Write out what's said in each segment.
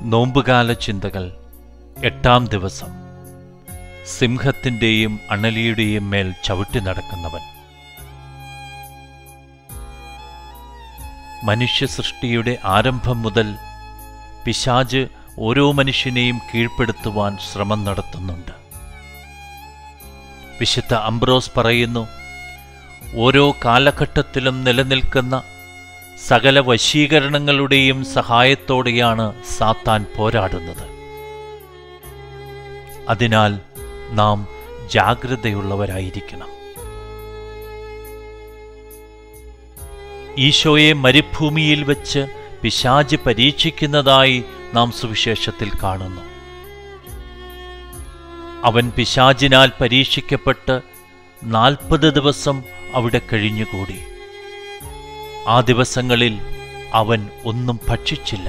നോമ്പുകാല ചിന്തകൾ എട്ടാം ദിവസം സിംഹത്തിൻ്റെയും അണലിയുടെയും മേൽ ചവിട്ടി നടക്കുന്നവൻ മനുഷ്യ സൃഷ്ടിയുടെ ആരംഭം മുതൽ പിശാജ് ഓരോ മനുഷ്യനെയും കീഴ്പ്പെടുത്തുവാൻ ശ്രമം നടത്തുന്നുണ്ട് വിശുദ്ധ അംബ്രോസ് പറയുന്നു ഓരോ കാലഘട്ടത്തിലും നിലനിൽക്കുന്ന സകല വശീകരണങ്ങളുടെയും സഹായത്തോടെയാണ് സാത്താൻ പോരാടുന്നത് അതിനാൽ നാം ജാഗ്രതയുള്ളവരായിരിക്കണം ഈശോയെ മരുഭൂമിയിൽ വെച്ച് പിശാജ് പരീക്ഷിക്കുന്നതായി നാം സുവിശേഷത്തിൽ കാണുന്നു അവൻ പിശാജിനാൽ പരീക്ഷിക്കപ്പെട്ട് നാൽപ്പത് ദിവസം അവിടെ കഴിഞ്ഞുകൂടി ആ ദിവസങ്ങളിൽ അവൻ ഒന്നും ഭക്ഷിച്ചില്ല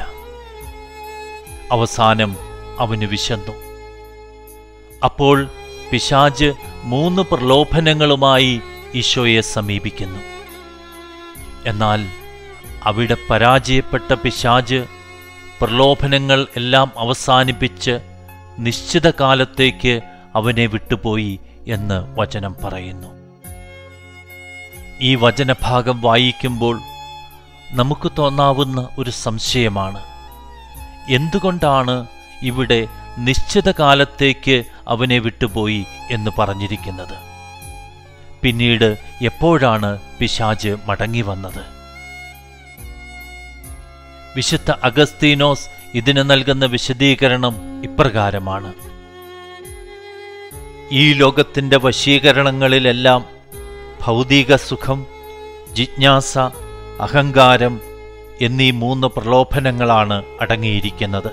അവസാനം അവന് വിശന്നു അപ്പോൾ പിശാജ് മൂന്ന് പ്രലോഭനങ്ങളുമായി ഈശോയെ സമീപിക്കുന്നു എന്നാൽ അവിടെ പരാജയപ്പെട്ട പിശാജ് പ്രലോഭനങ്ങൾ എല്ലാം അവസാനിപ്പിച്ച് നിശ്ചിത കാലത്തേക്ക് അവനെ വിട്ടുപോയി എന്ന് വചനം പറയുന്നു ഈ വചനഭാഗം വായിക്കുമ്പോൾ നമുക്ക് തോന്നാവുന്ന ഒരു സംശയമാണ് എന്തുകൊണ്ടാണ് ഇവിടെ നിശ്ചിത കാലത്തേക്ക് അവനെ വിട്ടുപോയി എന്ന് പറഞ്ഞിരിക്കുന്നത് പിന്നീട് എപ്പോഴാണ് പിശാജ് മടങ്ങി വന്നത് വിശുദ്ധ അഗസ്തീനോസ് ഇതിന് നൽകുന്ന വിശദീകരണം ഇപ്രകാരമാണ് ഈ ലോകത്തിന്റെ വശീകരണങ്ങളിലെല്ലാം ഭൗതിക സുഖം ജിജ്ഞാസ അഹങ്കാരം എന്നീ മൂന്ന് പ്രലോഭനങ്ങളാണ് അടങ്ങിയിരിക്കുന്നത്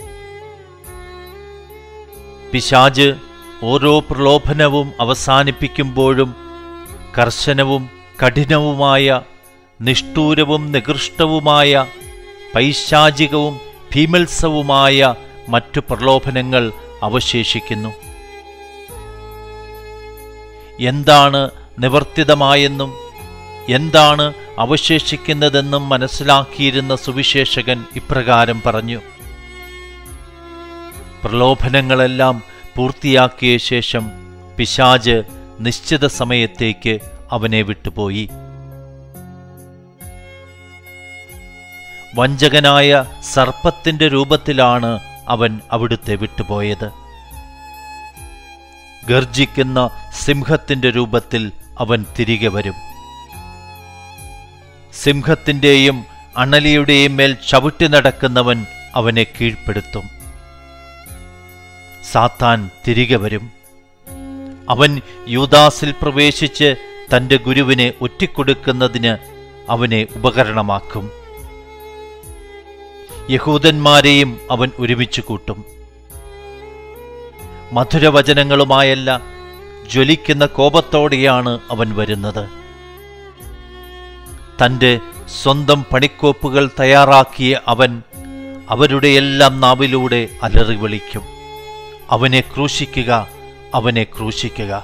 പിശാജ് ഓരോ പ്രലോഭനവും അവസാനിപ്പിക്കുമ്പോഴും കർശനവും കഠിനവുമായ നിഷ്ഠൂരവും നികൃഷ്ടവുമായ പൈശാചികവും ഭീമത്സവുമായ മറ്റു പ്രലോഭനങ്ങൾ അവശേഷിക്കുന്നു എന്താണ് നിവർത്തിതമായെന്നും എന്താണ് അവശേഷിക്കുന്നതെന്നും മനസ്സിലാക്കിയിരുന്ന സുവിശേഷകൻ ഇപ്രകാരം പറഞ്ഞു പ്രലോഭനങ്ങളെല്ലാം പൂർത്തിയാക്കിയ ശേഷം പിശാജ് നിശ്ചിത സമയത്തേക്ക് അവനെ വിട്ടുപോയി വഞ്ചകനായ സർപ്പത്തിന്റെ രൂപത്തിലാണ് അവൻ അവിടുത്തെ വിട്ടുപോയത് ഗർജിക്കുന്ന സിംഹത്തിന്റെ രൂപത്തിൽ അവൻ തിരികെ വരും സിംഹത്തിന്റെയും അണലിയുടെയും മേൽ ചവിട്ടി നടക്കുന്നവൻ അവനെ കീഴ്പ്പെടുത്തും സാത്താൻ തിരികെ വരും അവൻ യൂദാസിൽ പ്രവേശിച്ച് തന്റെ ഗുരുവിനെ ഒറ്റിക്കൊടുക്കുന്നതിന് അവനെ ഉപകരണമാക്കും യഹൂദന്മാരെയും അവൻ ഒരുമിച്ച് കൂട്ടും മധുരവചനങ്ങളുമായല്ല ജ്വലിക്കുന്ന കോപത്തോടെയാണ് അവൻ വരുന്നത് തന്റെ സ്വന്തം പണിക്കോപ്പുകൾ തയ്യാറാക്കിയ അവൻ അവരുടെയെല്ലാം നാവിലൂടെ അലറി വിളിക്കും അവനെ ക്രൂശിക്കുക അവനെ ക്രൂശിക്കുക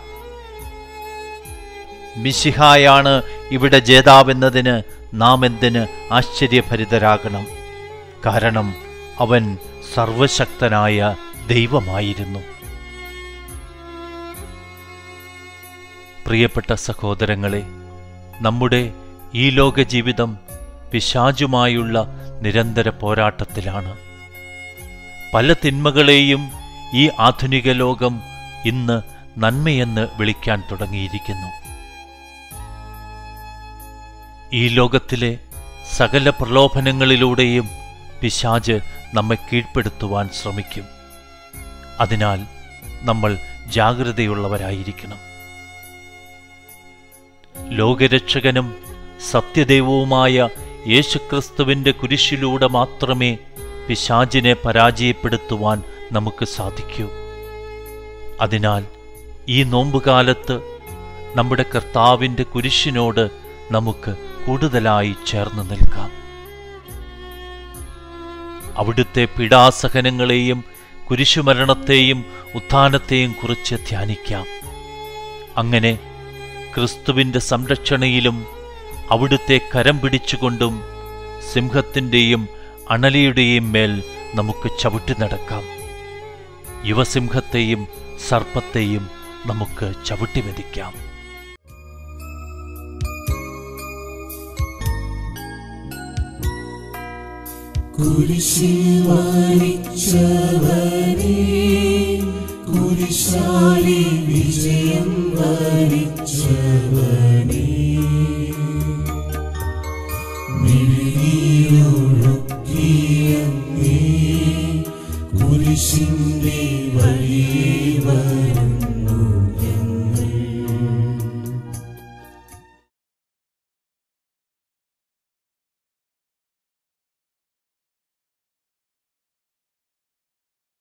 മിശിഹായാണ് ഇവിടെ ജേതാവെന്നതിന് നാം എന്തിന് ആശ്ചര്യഭരിതരാകണം കാരണം അവൻ സർവശക്തനായ ദൈവമായിരുന്നു പ്രിയപ്പെട്ട സഹോദരങ്ങളെ നമ്മുടെ ഈ ലോക ജീവിതം പിശാചുമായുള്ള നിരന്തര പോരാട്ടത്തിലാണ് പല തിന്മകളെയും ഈ ആധുനിക ലോകം ഇന്ന് നന്മയെന്ന് വിളിക്കാൻ തുടങ്ങിയിരിക്കുന്നു ഈ ലോകത്തിലെ സകല പ്രലോഭനങ്ങളിലൂടെയും പിശാജ് നമ്മെ കീഴ്പ്പെടുത്തുവാൻ ശ്രമിക്കും അതിനാൽ നമ്മൾ ജാഗ്രതയുള്ളവരായിരിക്കണം ലോകരക്ഷകനും സത്യദൈവവുമായ യേശുക്രിസ്തുവിന്റെ കുരിശിലൂടെ മാത്രമേ പിശാജിനെ പരാജയപ്പെടുത്തുവാൻ നമുക്ക് സാധിക്കൂ അതിനാൽ ഈ നോമ്പുകാലത്ത് നമ്മുടെ കർത്താവിൻ്റെ കുരിശിനോട് നമുക്ക് കൂടുതലായി ചേർന്ന് നിൽക്കാം അവിടുത്തെ പീഡാസഹനങ്ങളെയും കുരിശുമരണത്തെയും ഉത്ഥാനത്തെയും കുറിച്ച് ധ്യാനിക്കാം അങ്ങനെ ക്രിസ്തുവിൻ്റെ സംരക്ഷണയിലും അവിടുത്തെ കരം പിടിച്ചുകൊണ്ടും സിംഹത്തിൻ്റെയും അണലിയുടെയും മേൽ നമുക്ക് ചവിട്ടി നടക്കാം യുവസിംഹത്തെയും സർപ്പത്തെയും നമുക്ക് ചവിട്ടി മെതിക്കാം കുരിശിൽ വരിച്ചവനെ കുരിശാലി വിജയം വരിച്ചവനെ